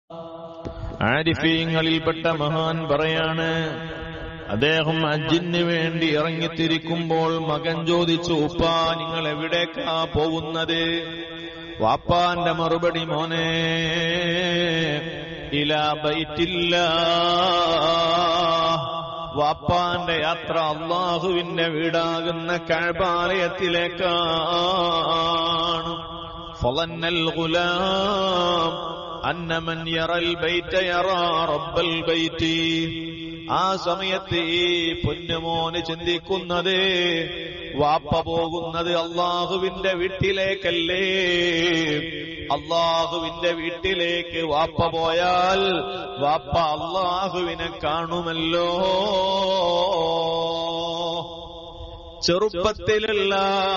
ആരിഫീങ്ങളിൽപ്പെട്ട മഹാൻ പറയാണ് അദ്ദേഹം അജിന് വേണ്ടി ഇറങ്ങിത്തിരിക്കുമ്പോൾ മകൻ ചോദിച്ചു ഉപ്പാ നിങ്ങൾ എവിടേക്കാ പോകുന്നത് വാപ്പാന്റെ മറുപടി മോനെ ഇലാ ബൈറ്റില്ല വാപ്പാന്റെ യാത്ര അള്ളാഹുവിന്റെ വീടാകുന്ന കഴബാലയത്തിലേക്കാണ് ഫലന്നൽ ഗുലാം അന്നമൻ യറൽ ബൈറ്റ യറാ റബ്ബൽ ബൈറ്റി ആ സമയത്ത് ഈ പൊന്നുമോന് ചിന്തിക്കുന്നത് വാപ്പ പോകുന്നത് അള്ളാഹുവിന്റെ വീട്ടിലേക്കല്ലേ അള്ളാഹുവിന്റെ വീട്ടിലേക്ക് വാപ്പ പോയാൽ വാപ്പ അള്ളാഹുവിനെ കാണുമല്ലോ ചെറുപ്പത്തിലുള്ള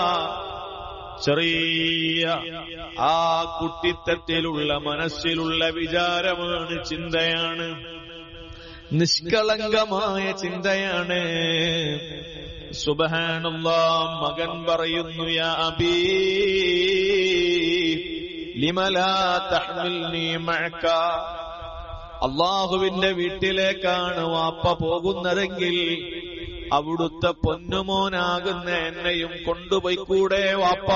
ചെറിയ ആ കുട്ടിത്തത്തിലുള്ള മനസ്സിലുള്ള വിചാരമാണ് ചിന്തയാണ് നിഷ്കളങ്കമായ ചിന്തയാണ് സുബഹാനുള്ള മകൻ പറയുന്നു യാ അബീ ലിമലാ തഹ്മിൽനീ മഅക അള്ളാഹുവിന്റെ വീട്ടിലേക്കാണ് വാപ്പ പോകുന്നതെങ്കിൽ അവിടുത്തെ പൊന്നുമോനാകുന്ന എന്നെയും കൊണ്ടുപോയിക്കൂടെ വാപ്പാ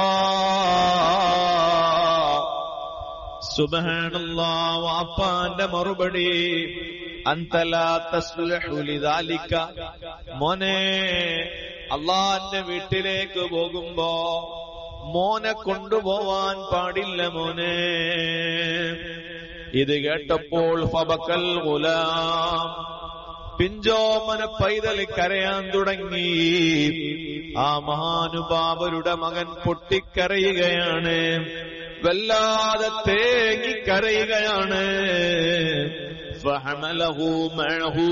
സുബഹാനുള്ള വാപ്പാന്റെ മറുപടി അന്തലാത്തലിതാലിക്ക മോനെ അള്ളാന്റെ വീട്ടിലേക്ക് പോകുമ്പോ മോനെ കൊണ്ടുപോവാൻ പാടില്ല മോനെ ഇത് കേട്ടപ്പോൾ ഫബക്കൽ ഗുലാം പിഞ്ചോമന പൈതൽ കരയാൻ തുടങ്ങി ആ മഹാനുഭാവരുടെ മകൻ പൊട്ടിക്കരയുകയാണ് വല്ലാതെ തേങ്ങിക്കരയുകയാണ് ഫഹമലഹു മഅഹു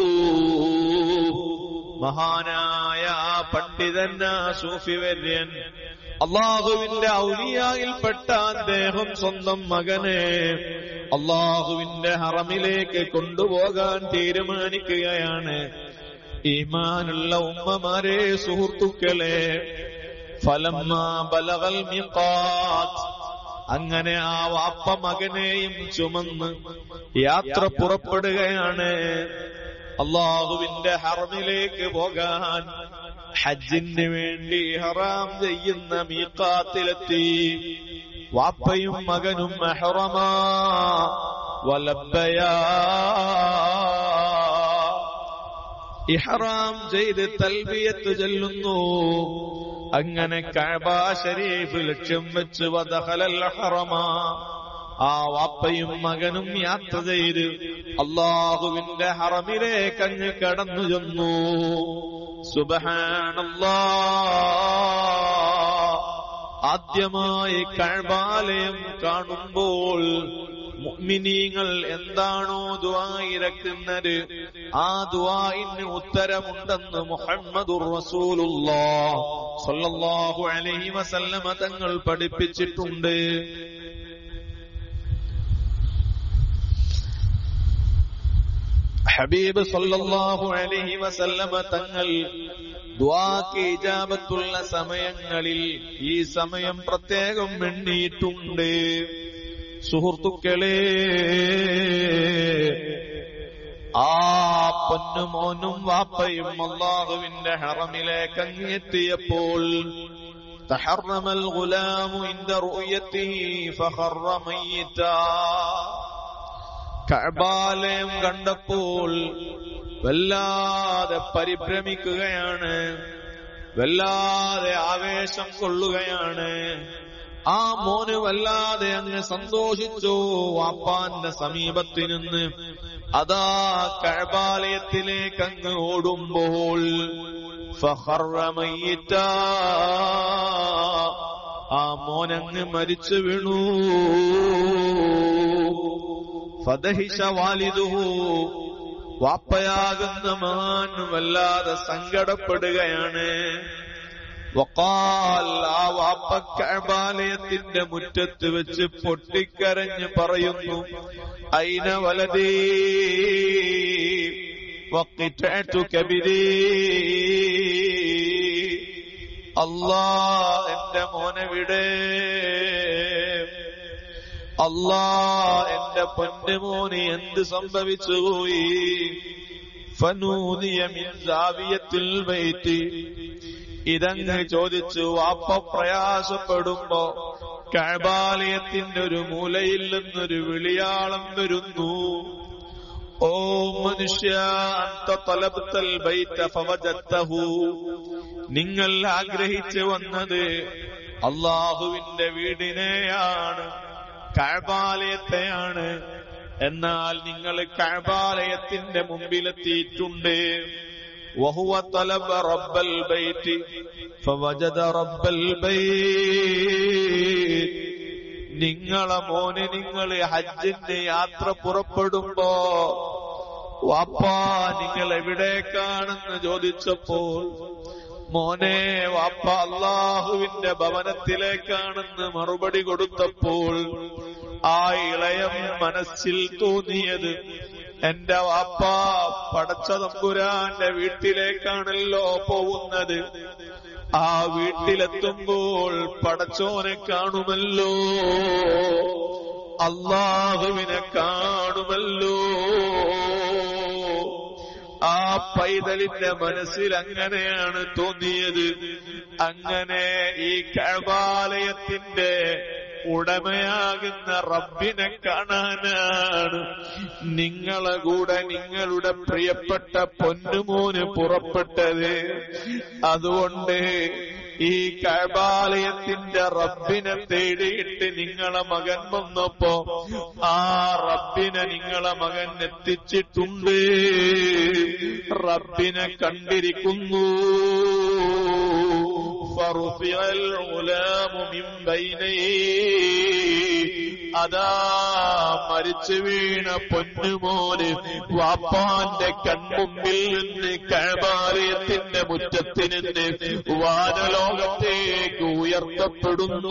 മഹാനായ ആ പണ്ഡിതൻ ആ സൂഫി വര്യൻ അള്ളാഹുവിന്റെ ഔലിയായിൽപ്പെട്ട അദ്ദേഹം സ്വന്തം മകനെ അള്ളാഹുവിന്റെ ഹറമിലേക്ക് കൊണ്ടുപോകാൻ തീരുമാനിക്കുകയാണ് ഈമാനുള്ള ഉമ്മമാരെ സുഹൃത്തുക്കളെ ഫലമ്മ ബലവൽ മിഖാത്ത് അങ്ങനെ ആ വാപ്പ മകനെയും ചുമന്ന് യാത്ര പുറപ്പെടുകയാണ് അള്ളാഹുവിന്റെ ഹറമിലേക്ക് പോകാൻ ഹജ്ജിന് വേണ്ടി ഹറാം ചെയ്യുന്ന മീക്കാത്തിലെത്തി വാപ്പയും മകനും മെഹറമാ വലബയാ ഇഹറാം ചെയ്ത് തൽബിയത്ത് ചെല്ലുന്നു അങ്ങനെ കഅബ ഷരീഫ് ലക്ഷ്യം വെച്ച് വദഖലൽ ഹറമാ ആ വാപ്പയും മകനും യാത്ര ചെയ്ത് അള്ളാഹുവിന്റെ ഹറമിലേക്ക് അങ്ങ് കടന്നു ചെന്നു സുബഹാനല്ലാ ആദ്യമായി കഴബാലയം കാണുമ്പോൾ മുഅ്മിനീങ്ങൾ എന്താണോ ദുആയിരക്കുന്നത് ആ ദുആയിന് ഉത്തരമുണ്ടെന്ന് മുഹമ്മദുർ റസൂലുള്ളാഹ് സ്വല്ലല്ലാഹു അലൈഹി വസല്ലമ തങ്ങൾ പഠിപ്പിച്ചിട്ടുണ്ട് ഹബീബ് സല്ലല്ലാഹു അലൈഹി വസല്ലമ തങ്ങൾ ദ്വാക്ക് ഇജാബത്തുള്ള സമയങ്ങളിൽ ഈ സമയം പ്രത്യേകം എണ്ണിയിട്ടുണ്ട് സുഹൃത്തുക്കളെ ആ പൊന്നുമോനും വാപ്പയും അള്ളാഹുവിന്റെ ഹറമിലേക്ക് അങ്ങെത്തിയപ്പോൾ تحرم الغلام عند رؤيته فخر ميتا കഅബാലയം കണ്ടപ്പോൾ വല്ലാതെ പരിഭ്രമിക്കുകയാണ് വല്ലാതെ ആവേശം കൊള്ളുകയാണ് ആ മോന് വല്ലാതെ അങ്ങ് സന്തോഷിച്ചു വാപ്പാന്റെ സമീപത്തിൽ നിന്ന് അതാ കഴബാലയത്തിലേക്ക് അങ്ങ് ഓടുമ്പോൾ ഫഹറമയ്യറ്റ ആ മോനങ്ങ് മരിച്ചു വീണു ഫദഹിഷ വാലിദുഹു വാപ്പയാകുന്ന മഹാൻ വല്ലാതെ സങ്കടപ്പെടുകയാണ് വക്കാൽ ആ വാപ്പ കഅബാലയത്തിന്റെ മുറ്റത്ത് വെച്ച് പൊട്ടിക്കരഞ്ഞ് പറയുന്നു ഐന വലതീ വക്കിറ്റു കബിരീ അല്ലാ എന്റെ മോനെവിടെ അല്ലാ എന്റെ പൊന്നുമോന് എന്ത് സംഭവിച്ചുപോയി ഫനൂദിയ മിൻ സാവിയത്തിൽ വൈറ്റ് ഇതങ്ങ് ചോദിച്ചു വാപ്പ പ്രയാസപ്പെടുമ്പോ കഴബാലയത്തിന്റെ ഒരു മൂലയിൽ നിന്നൊരു വിളിയാളം വരുന്നു ഓ മനുഷ്യ അന്ത തലബത്തൽ ബൈത്ത ഫവജത്തഹു നിങ്ങൾ ആഗ്രഹിച്ചു വന്നത് അള്ളാഹുവിന്റെ വീടിനെയാണ് കഴബാലയത്തെയാണ് എന്നാൽ നിങ്ങൾ കഴബാലയത്തിന്റെ മുമ്പിലെത്തിയിട്ടുണ്ട് وهو طلب رب البيت فوجد رب البيت നിങ്ങളെ മോനെ നിങ്ങൾ ഹജ്ജിന്റെ യാത്ര പുറപ്പെടുമ്പോ വാപ്പാ നിങ്ങൾ എവിടേക്കാണെന്ന് ചോദിച്ചപ്പോൾ മോനെ വാപ്പ അള്ളാഹുവിന്റെ ഭവനത്തിലേക്കാണെന്ന് മറുപടി കൊടുത്തപ്പോൾ ആ ഇളയം മനസ്സിൽ തോന്നിയത് എന്റെ വാപ്പ പടച്ച തമ്പുരാന്റെ വീട്ടിലേക്കാണല്ലോ പോകുന്നത് ആ വീട്ടിലെത്തുമ്പോൾ പടച്ചോനെ കാണുമല്ലോ അള്ളാഹുവിനെ കാണുമല്ലോ ആ പൈതലിന്റെ മനസ്സിൽ അങ്ങനെയാണ് തോന്നിയത് അങ്ങനെ ഈ കഴബാലയത്തിന്റെ ഉടമയാകുന്ന റബ്ബിനെ കാണാനാണ് നിങ്ങളെ കൂടെ നിങ്ങളുടെ പ്രിയപ്പെട്ട പൊന്നുമോന് പുറപ്പെട്ടത് അതുകൊണ്ട് ഈ കഴബാലയത്തിന്റെ റബ്ബിനെ തേടിയിട്ട് നിങ്ങളെ മകൻ വന്നപ്പോ ആ റബ്ബിനെ നിങ്ങളെ മകൻ എത്തിച്ചിട്ടുണ്ട് റബ്ബിനെ കണ്ടിരിക്കുന്നു فرفع الغلام من بينيه അതാ മരിച്ചു വീണ പൊന്നുമോന് വാപ്പാന്റെ കൺമുമ്പിൽ നിന്ന് കഴബാലയത്തിന്റെ മുറ്റത്തിൽ നിന്ന് വാനലോകത്തേക്ക് ഉയർത്തപ്പെടുന്നു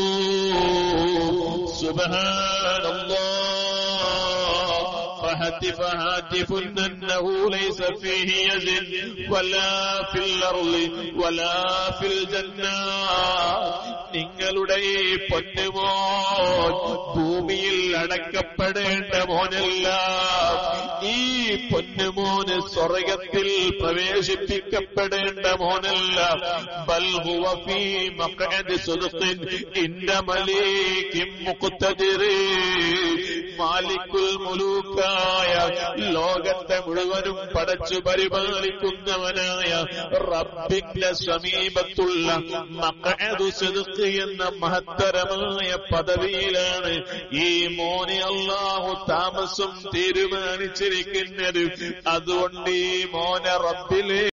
സുബഹാനല്ലാ فهتف هاتف أنه ليس فيه يزن ولا في الأرض ولا في الجنة നിങ്ങളുടെ ഈ പൊന്നുമോൻ ഭൂമിയിൽ അടക്കപ്പെടേണ്ട മോനല്ല ഈ പൊന്നുമോന് സ്വർഗത്തിൽ പ്രവേശിപ്പിക്കപ്പെടേണ്ട മോനല്ല ബൽഹുവ ഫീ മഖഅദി സുദ്ഖിൻ ഇന്ന മലീകിൻ മുഖ്തദിറി മാലിക്കുൽ മുലൂക്കായ ലോകത്തെ മുഴുവനും പടച്ചു പരിപാലിക്കുന്നവനായ റബ്ബിന്റെ സമീപത്തുള്ള മഖഅദു സുദ്ഖ് എന്ന മഹത്തരമായ പദവിയിലാണ് ഈ മോനെ അള്ളാഹു താമസം തീരുമാനിച്ചിരിക്കുന്നത് അതുകൊണ്ട് ഈ മോനെ റബ്ബിലെ